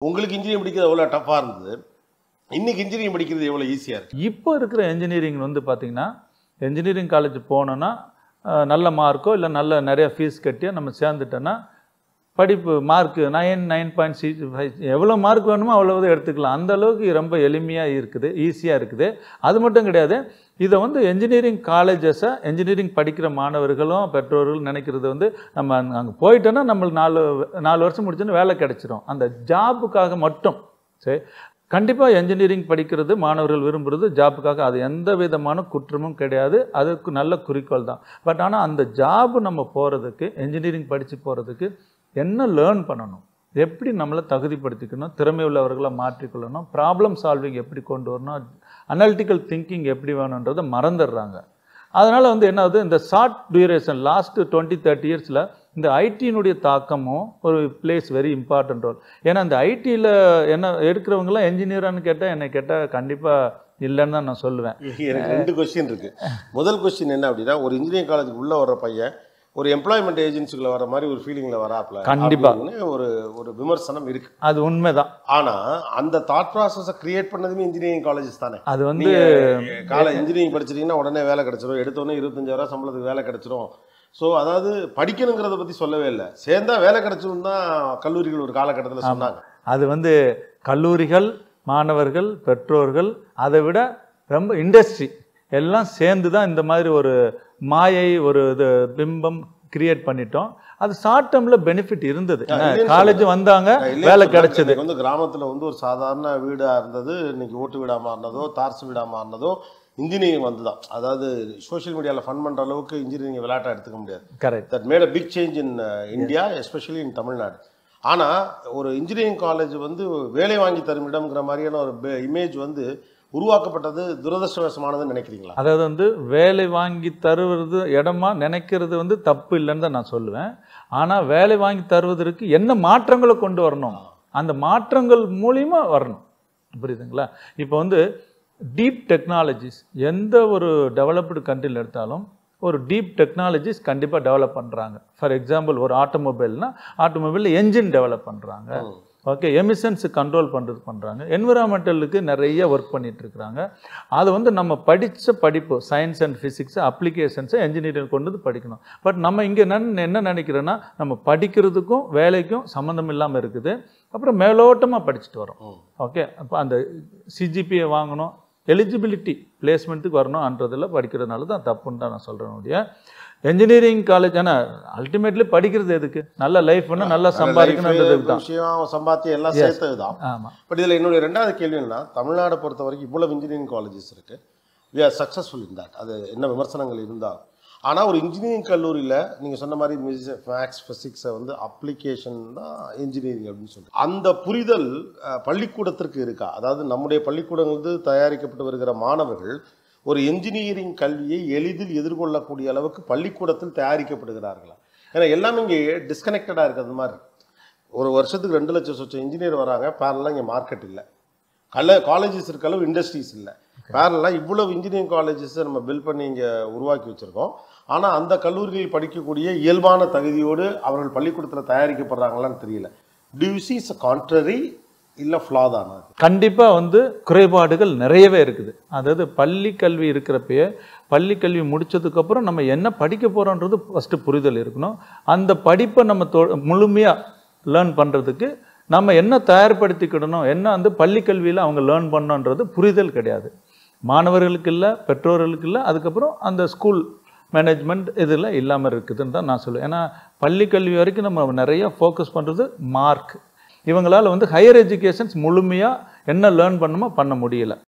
உங்களுக்கு இன்ஜினியரிங் படிக்கிறது எவ்வளோ டஃப்பாக இருந்தது இன்னைக்கு இன்ஜினியரிங் படிக்கிறது எவ்வளோ ஈஸியாக இருக்கு இப்போ இருக்கிற இன்ஜினியரிங் வந்து பார்த்தீங்கன்னா இன்ஜினியரிங் காலேஜ் போனோன்னா அஹ், நல்ல மார்க்கோ இல்லை நல்ல நிறைய ஃபீஸ் கட்டியோ நம்ம சேர்ந்துட்டோன்னா படிப்பு mark nine nine point six five எவ்வளோ மார்க் வேணுமோ அவ்வளவு எடுத்துக்கலாம் அந்த அளவுக்கு ரொம்ப எளிமையாக இருக்குது ஈஸியாக இருக்குது அது மட்டும் கிடையாது இதை வந்து என்ஜினியரிங் காலேஜஸை என்ஜினியரிங் படிக்கிற மாணவர்களும் பெற்றோர்களும் நினைக்கிறது வந்து நம்ம அங்கே போயிட்டோன்னா நம்மளுக்கு நாலு நாலு வருஷம் முடிச்சோன்னா வேலை கிடைச்சிரும் அந்த ஜாபுக்காக மட்டும் சரி கண்டிப்பாக என்ஜினியரிங் படிக்கிறது மாணவர்கள் விரும்புகிறது ஜாப்புக்காக அது எந்த விதமான குற்றமும் கிடையாது அதுக்கு நல்ல குறிக்கோள் தான் பட் ஆனால் அந்த ஜாப் நம்ம போகிறதுக்கு என்ஜினியரிங் படித்து போகிறதுக்கு என்ன லேர்ன் பண்ணணும் எப்படி நம்மளை தகுதிப்படுத்திக்கணும் திறமை உள்ளவர்களை மாற்றிக்கொள்ளணும் ப்ராப்ளம் சால்விங் எப்படி கொண்டு வரணும் அனாலிட்டிக்கல் திங்கிங் எப்படி வேணுன்றதை மறந்துடுறாங்க அதனால் வந்து என்ன ஆகுது இந்த short duration last twenty thirty இயர்ஸில் இந்த ஐடியினுடைய தாக்கமும் ஒரு பிளேஸ் வெரி இம்பார்ட்டன்ட் ரோல் ஏன்னா இந்த ஐடியில் என்ன எடுக்கிறவங்களாம் என்ஜினியரான்னு கேட்டால் என்னை கேட்டால் கண்டிப்பாக இல்லைன்னு தான் நான் சொல்லுவேன் எனக்கு ரெண்டு கொஸ்டின் இருக்கு முதல் கொஸ்டின் என்ன அப்படின்னா ஒரு இன்ஜினியரிங் காலேஜுக்கு உள்ள வர்ற பையன் ஒரு எம்ப்ளாய்மெண்ட் ஏஜென்சிக்குள்ள வர மாதிரி ஒரு ஃபீலிங்ல வராப்ல கண்டிப்பா. அப்படின்னு ஒரு ஒரு விமர்சனம் இருக்கு அது உண்மைதான் ஆனா அந்த தாட் ப்ராசஸை கிரியேட் பண்ணதுமே இன்ஜினியரிங் காலேஜஸ் தானே அது வந்து காலை இன்ஜினியரிங் படிச்சிட்டீங்கன்னா உடனே வேலை கிடைச்சிரும் எடுத்தோடனே இருபத்தஞ்சாயிரம் சம்பளத்துக்கு வேலை கிடைச்சிரும் ஸோ அதாவது படிக்கணுங்கிறத பத்தி சொல்லவே இல்லை சேர்ந்தா வேலை கிடைச்சிரும் தான் கல்லூரிகள் ஒரு காலகட்டத்தில் சொன்னாங்க அது வந்து கல்லூரிகள் மாணவர்கள் பெற்றோர்கள் அதை விட ரொம்ப இண்டஸ்ட்ரி எல்லாம் சேர்ந்து தான் இந்த மாதிரி ஒரு மாயை ஒரு இது பிம்பம் கிரியேட் பண்ணிட்டோம் அது ஷார்ட் டேர்மில் பெனிஃபிட் இருந்தது இல்லைன்னு காலேஜ் வந்தாங்க நான் இல்லைன்னு வேலை சொல்லல. கிடைச்சது இன்னைக்கு வந்து கிராமத்துல வந்து ஒரு சாதாரண வீடா இருந்தது இன்னைக்கு ஓட்டு வீடா மாறினதோ தார்ஸ் வீடா மாறினதோ இன்ஜினியரிங் வந்து தான் அதாவது சோஷியல் மீடியாவில் ஃபன் பண்ற அளவுக்கு இன்ஜினியரிங் விளையாட்டா எடுத்துக்க முடியாது correct that made a big change in India especially in Tamil Nadu ஆனா ஒரு இன்ஜினியரிங் காலேஜ் வந்து வேலை வாங்கி தரும் இடம்ங்கிற மாதிரியான ஒரு இமேஜ் வந்து உருவாக்கப்பட்டது துரதிருஷ்டவசமானதுன்னு நினைக்கிறீங்களா அதாவது வந்து வேலை வாங்கி தருவது இடமா நினைக்கிறது வந்து தப்பு இல்லைன்னு தான் நான் சொல்லுவேன் ஆனால் வேலை வாங்கி தருவதற்கு என்ன மாற்றங்களை கொண்டு வரணும் அந்த மாற்றங்கள் மூலியமா வரணும் புரியுதுங்களா இப்போ வந்து டீப் டெக்னாலஜிஸ் எந்த ஒரு டெவலப்டு கண்ட்ரியில் எடுத்தாலும் ஒரு டீப் டெக்னாலஜிஸ் கண்டிப்பாக டெவலப் பண்ணுறாங்க ஃபார் எக்ஸாம்பிள் ஒரு ஆட்டோமொபைல்னா ஆட்டோமொபைலில் என்ஜின் டெவலப் பண்ணுறாங்க ஓகே எமிஷன்ஸ் கண்ட்ரோல் பண்ணுறது பண்ணுறாங்க என்விரான்மெண்டலுக்கு நிறைய ஒர்க் பண்ணிட்டு இருக்கிறாங்க அது வந்து நம்ம படித்த படிப்பு சயின்ஸ் அண்ட் ஃபிசிக்ஸ் அப்ளிகேஷன்ஸை இன்ஜினியரிங் கொண்டு வந்து படிக்கணும் பட் நம்ம இங்கே என்ன என்ன நினைக்கிறோன்னா நம்ம படிக்கிறதுக்கும் வேலைக்கும் சம்மந்தம் இல்லாமல் இருக்குது அப்புறம் மேலோட்டமாக படிச்சுட்டு வரோம் ஓகே அப்போ அந்த சிஜிபிஏ வாங்கணும் எலிஜிபிலிட்டி பிளேஸ்மெண்ட்டுக்கு வரணும்ன்றதில் படிக்கிறதுனால தான் தப்புன்னு தான் நான் சொல்கிறேன் முடிய என்ஜினியரிங் காலேஜ் ஆனால் அல்டிமேட்லி படிக்கிறது எதுக்கு நல்ல லைஃப் பண்ண நல்லா சம்பாதிக்கணுன்றதுக்கு தான் விஷயம் சம்பாத்தியம் எல்லாம் சேர்த்தது தான் ஆமாம் பட் இதில் என்னுடைய ரெண்டாவது கேள்வி என்னன்னா தமிழ்நாடை பொறுத்த வரைக்கும் இவ்வளவு இன்ஜினியரிங் காலேஜஸ் இருக்கு we are successful in that அது என்ன விமர்சனங்கள் இருந்தால் ஆனால் ஒரு இன்ஜினியரிங் கல்லூரியில் நீங்கள் சொன்ன மாதிரி மேக்ஸ் ஃபிசிக்ஸை வந்து அப்ளிகேஷன் தான் இன்ஜினியரிங் அப்படின்னு சொல்லிட்டு அந்த புரிதல் அஹ், பள்ளிக்கூடத்திற்கு இருக்கா அதாவது நம்முடைய பள்ளிக்கூடங்களுக்கு தயாரிக்கப்பட்டு வருகிற மாணவர்கள் ஒரு என்ஜினியரிங் கல்வியை எளிதில் எதிர்கொள்ளக்கூடிய அளவுக்கு பள்ளிக்கூடத்தில் தயாரிக்கப்படுகிறார்களா ஏன்னா எல்லாமே இங்கே டிஸ்கனெக்டடாக இருக்கிறது மாதிரி இருக்கு. ஒரு வருஷத்துக்கு ரெண்டு லட்சம் சொச்சம் இன்ஜினியர் வராங்க பேரலாம் இங்கே மார்க்கெட் இல்லை கல காலேஜஸ் இருக்க அளவு இண்டஸ்ட்ரீஸ் இல்லை பேரலாம் இவ்வளவு இன்ஜினியரிங் காலேஜஸை நம்ம பில் பண்ணி இங்கே உருவாக்கி வச்சுருக்கோம் ஆனால் அந்த கல்லூரிகளில் படிக்கக்கூடிய இயல்பான தகுதியோடு அவர்கள் பள்ளிக்கூடத்தில் தயாரிக்கப்படுறாங்களான்னு தெரியல டியூ இஸ் கான்ட்ரரி இல்லை ஃப்ளா தானா அது? கண்டிப்பாக வந்து குறைபாடுகள் நிறையவே இருக்குது அதாவது பள்ளி கல்வி இருக்கிறப்பயே பள்ளி கல்வி முடிச்சதுக்கப்புறம் நம்ம என்ன படிக்க போகிறோன்றது ஃபஸ்ட்டு புரிதல் இருக்கணும் அந்த படிப்பை நம்ம தொ முழுமையாக லேர்ன் பண்ணுறதுக்கு நம்ம என்ன தயார்படுத்திக்கிடணும் என்ன வந்து பள்ளி கல்வியில் அவங்க லேர்ன் பண்ணணுன்றது புரிதல் கிடையாது மாணவர்களுக்கு இல்லை பெற்றோர்களுக்கு இல்லை அதுக்கப்புறம் அந்த ஸ்கூல் மேனேஜ்மெண்ட் இதில் இல்லாமல் இருக்குதுன்னு தான் நான் சொல்லுவேன் ஏன்னா பள்ளி கல்வி வரைக்கும் நம்ம நிறைய ஃபோக்கஸ் பண்ணுறது மார்க் இவங்களால வந்து ஹையர் எஜுகேஷன்ஸ் முழுமையாக என்ன லேர்ன் பண்ணுமோ பண்ண முடியல